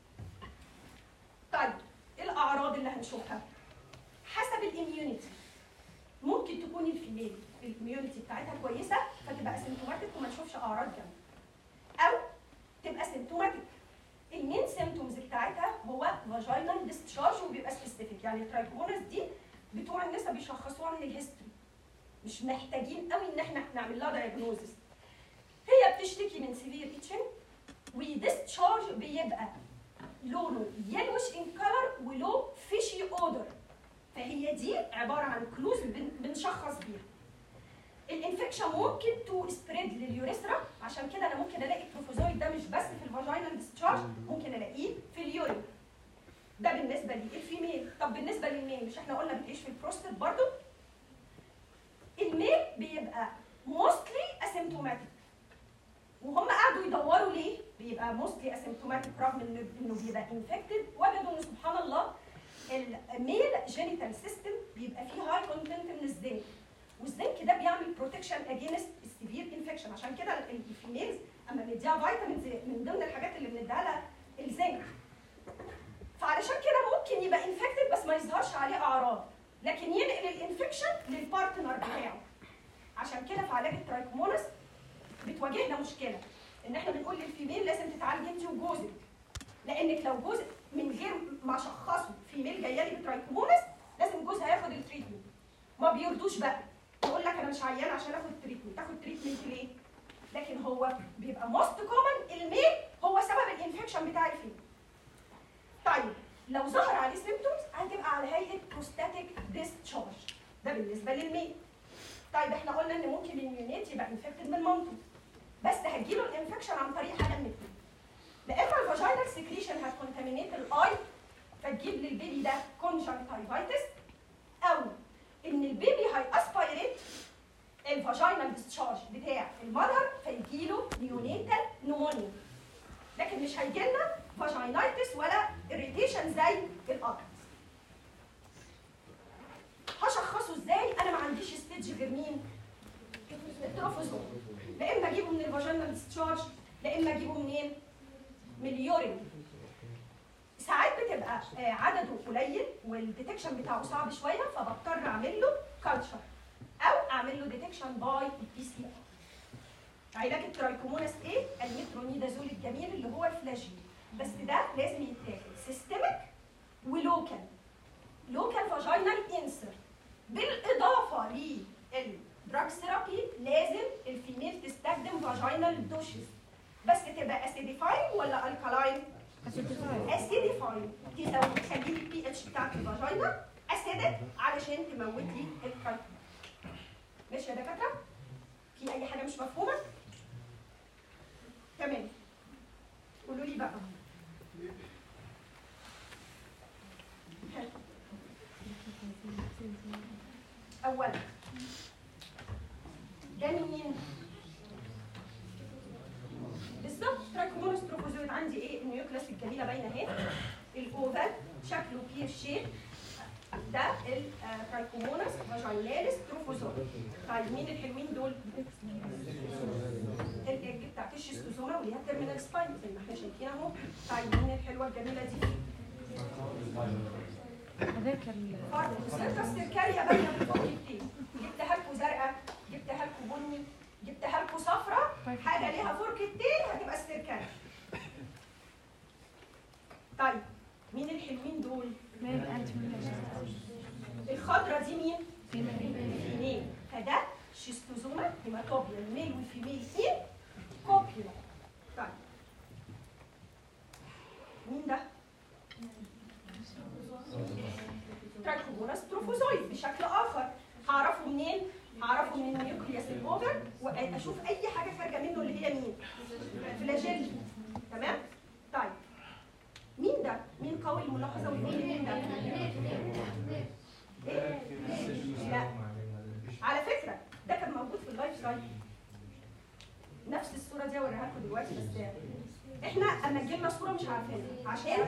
طيب ايه الاعراض اللي هنشوفها؟ حسب الاميونيتي ممكن تكون الفيميل الاميونيتي بتاعتها كويسه فتبقى سيمتوماتيك وما نشوفش اعراض جنب او تبقى سيمتوماتيك المين سيمتومز بتاعتها هو فاجينال ديسشارج وبيبقى سبيسيفيك يعني الترايكومونس دي بتوع النساء بيشخصوها من الهيستوري مش محتاجين قوي ان احنا نعمل لها دايجنوزس هي بتشتكي من سيفير اتشنج بيبقى لونه يلوش ان كلر ولو فيشي اودر فهي دي عباره عن كلوز بن- بنشخص بيها الانفكشن ممكن تو سبريد لليوريثرا عشان كده انا ممكن الاقي التروفوزويد ده مش بس في الفاجينال ديسشارج ممكن الاقيه في اليورين ده بالنسبه للفيميل طب بالنسبه للميل مش احنا قلنا بتعيش في البروستات برضو الميل بيبقى موستلي اسيمتوماتيك وهم قعدوا يدوروا ليه بيبقى موستلي اسيمتوماتيك رغم انه انه بيبقى انفكتد وجدوا ان سبحان الله الميل جينيتال سيستم بيبقى فيه هاي كونتنت من الزنك والزنك ده بيعمل بروتكشن اجينست السيفير انفكشن عشان كده ال- الفيميلز اما بنديها فيتامينز من ضمن الحاجات اللي بنديها لها الزنك فعلشان كده ممكن يبقى انفكتد بس ما يظهرش عليه اعراض لكن ينقل الانفكشن للبارتنر بتاعه عشان كده في علاج الترايكومونس بتواجهنا مشكله ان احنا بنقول للفيميل لازم تتعالجي انت وجوزك لانك لو جوزك من غير ما شخصه فيميل جايه لي بترايكومونس لازم جوزها ياخد التريتمنت ما بيرضوش بقى يقول لك انا مش عيان عشان اخد تريتمنت تاخد تريتمنت ليه لكن هو بيبقى موست كومن الميل هو سبب الانفكشن بتاع الفيميل طيب لو ظهر عليه سيمبتومز هتبقى على هيئه بروستاتيك ديسشارج ده بالنسبه للميل طيب احنا قلنا ان ممكن اليونيت يبقى انفكتد من مامته بس هتجيله الانفكشن عن طريق حاجه من اتنين لا اما الفاجينال سكريشن هتكونتامينيت الاي فتجيب للبيبي ده كونجكتيفايتس او ان البيبي هياسبيريت الفاجينال ديسشارج بتاع المذر فيجيله نيونيتال نمونيا لكن مش هيجيلنا فاجينايتس ولا اريتيشن زي القطر هشخصه ازاي انا ما عنديش ستيج غير مين التروفوزوم لا اما اجيبه من الفاجينال ديسشارج لا اما اجيبه منين من اليورين ساعات بتبقى آه، عدده قليل والديتكشن بتاعه صعب شويه فبضطر اعمل له كلتشر او اعمل له ديتكشن باي البي سي ار علاج الترايكوموناس ايه المترونيدازول الجميل اللي هو الفلاجيل بس ده لازم يتاخد سيستميك ولوكال لوكال فاجينال انسر بالاضافه للدراج ثيرابي لازم الفيميل تستخدم فاجينال دوشز بس تبقى اسيديفاين ولا الكالاين اسيديفاين تزود تخلي لي البي اتش بتاعت الفاجينا اسيدك علشان تموت لي الكالاين ماشي يا دكاتره في اي حاجه مش مفهومه تمام قولوا لي بقى حلو. اولا ده مين بالظبط تراكومونس تروفوزويد عندي ايه النيوكلاس الجميله باينه اهي الاوفال شكله بير شيب ده الترايكومونس فاجيناليس تروفوزويد طيب مين الحلوين دول؟ الايج بتاعت الشيستوزوما وليها تيرمينال سباين زي ما احنا شايفين اهو طيب مين الحلوه الجميله دي؟ هذاك ال فرد السيركا السيركاريا باينه من فوق التين جبتها لكم زرقاء جبتها لكم بني جبتها لكم صفراء حاجه ليها فرك التين هتبقى السيركاريا طيب مين الحلوين دول؟ ميل انت الخضرة دي مين؟ فيميل فيميل فده شيستوزوما هيماتوبيا الميل والفيميل ان كوبيولا طيب مين ده؟ ترايكوبوناس تروفوزويد بشكل اخر هعرفه منين؟ هعرفه من النيوكليوس الاوفر واشوف اي حاجه خارجه منه اللي هي مين؟ فلاجيل تمام؟ طيب مين ده؟ مين قوي الملاحظه ويقول لي مين ده؟ إيه؟ لا على فكره ده كان موجود في اللايف سايكل نفس الصوره دي اوريها لكم دلوقتي بس احنا اما تجيلنا صوره مش عارفينها عشان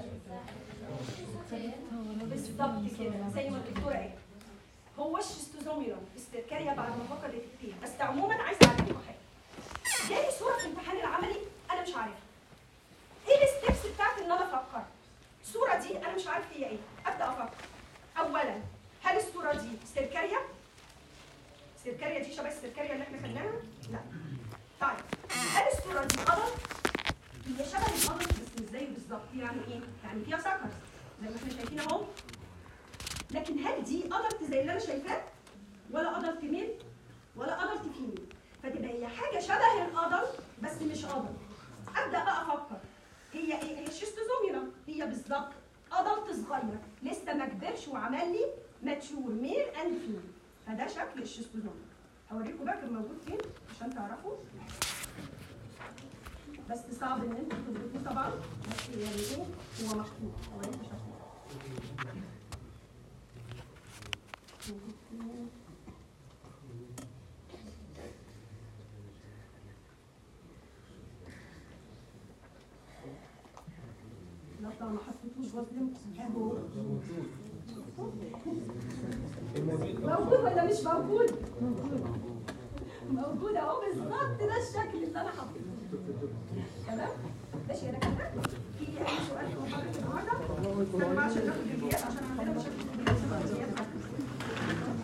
بالظبط كده زي ما الدكتوره قالت هو الشيستوزوميرون السيركاريا بعد ما فقدت التين بس عموما عايزه اعلمكم حاجه جالي صوره في الامتحان العملي انا مش عارفها ايه الستبس بتاعتي ان انا افكر الصوره دي انا مش عارف هي ايه ابدا افكر اولا هل الصوره دي سيركاريا السيركاريا دي شبه السيركاريا اللي احنا خدناها لا طيب هل الصوره دي غلط هي شبه الغلط بس مش زيه بالظبط يعني ايه يعني فيها سكر زي ما احنا شايفين اهو لكن هل دي ادلت زي اللي انا شايفاه ولا ادلت ميل ولا ادلت فيميل فتبقى هي حاجه شبه الادلت بس مش ادلت ابدا بقى افكر هي هي ايه؟ هي شيستوزوميرا هي بالظبط ادلت صغير لسه ما كبرش وعمل لي ماتشور ميل اند فيميل فده شكل الشيستوزوميرا هوريكم بقى كان موجود فين عشان تعرفوا بس صعب ان انتوا تدركوه طبعا بس يعني ايه هو محطوط هوريكم شكله لا طبعا ما حطيتوش بظلم اهو موجود ولا مش موجود؟ موجود اهو بالظبط ده الشكل اللي انا حاطه تمام؟ ماشي يا دكاتره؟ في اي سؤال في محاضره النهارده؟ استنى بقى عشان ناخد الجيات عشان عندنا مشاكل